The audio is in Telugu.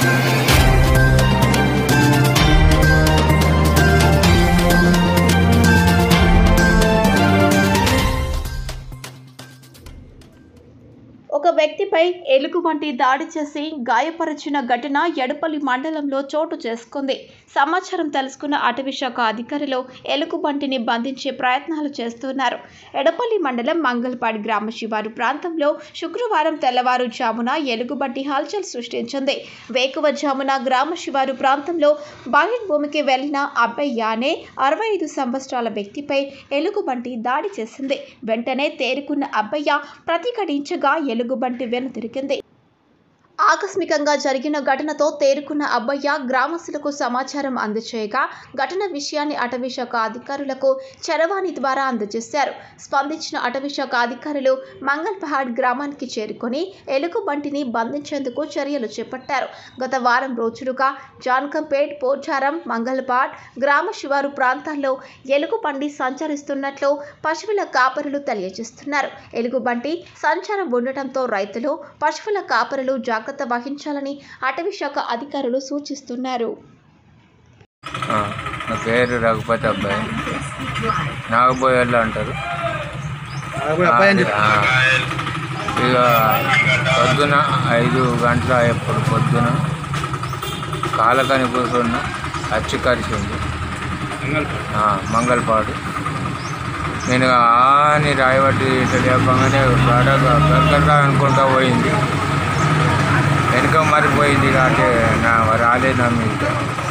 ఒక వ్యక్తిపై ఎలుగుబంటి దాడి చేసి గాయపరిచిన ఘటన ఎడపల్లి మండలంలో చోటు చేసుకుంది సమాచారం తెలుసుకున్న అటవీశాఖ అధికారులు ఎలుగుబంటిని బంధించే ప్రయత్నాలు చేస్తున్నారు ఎడపల్లి మండలం మంగళపాడి గ్రామ శివారు ప్రాంతంలో శుక్రవారం తెల్లవారుజామున ఎలుగుబంటి హల్చల్ సృష్టించింది వేకువజామున గ్రామ శివారు ప్రాంతంలో భూమికి వెళ్లిన అబ్బయ్య అనే అరవై ఐదు సంవత్సరాల వ్యక్తిపై ఎలుగుబంటి దాడి చేసింది వెంటనే తేరుకున్న అబ్బయ్య ప్రతిఘటించగా ఎలుగుబంటి వెనుతిరిగింది ఆకస్మికంగా జరిగిన ఘటనతో తేరుకున్న అబ్బయ్య గ్రామస్తులకు సమాచారం అందజేయగా ఘటన విషయాన్ని అటవీశాఖ అధికారులకు చరవాణి ద్వారా అందజేశారు స్పందించిన అటవీశాఖ అధికారులు మంగళపహాడ్ గ్రామానికి చేరుకొని ఎలుగుబంటిని బంధించేందుకు చర్యలు చేపట్టారు గత వారం రోజులుగా జాన్కంపేట్ పోచారం మంగళపాడ్ గ్రామ శివారు ప్రాంతాల్లో ఎలుగుబంటి సంచరిస్తున్నట్లు పశువుల కాపరులు తెలియజేస్తున్నారు ఎలుగుబంటి సంచారం ఉండటంతో రైతులు పశువుల కాపరులు జాగ్రత్త వహించాలని అటవీశాఖ అధికారులు సూచిస్తున్నారు ఆ, నా పేరు రఘుపతి అబ్బాయి నాగబోయర్లు అంటారు అబ్బాయి అని చెప్పి ఆ, ఇక పొద్దున ఐదు గంటల ఎప్పుడు పొద్దున కాలకని కూర్చున్న అచ్చి కరిచింది ఆ, మంగళపాడు నేను అని రాయబట్టి ఇట్లా చెప్పగానే గడగ అనుకుంటా పోయింది వెనుక మరిపోయింది కాబట్టి నా రాలేదు నా మీద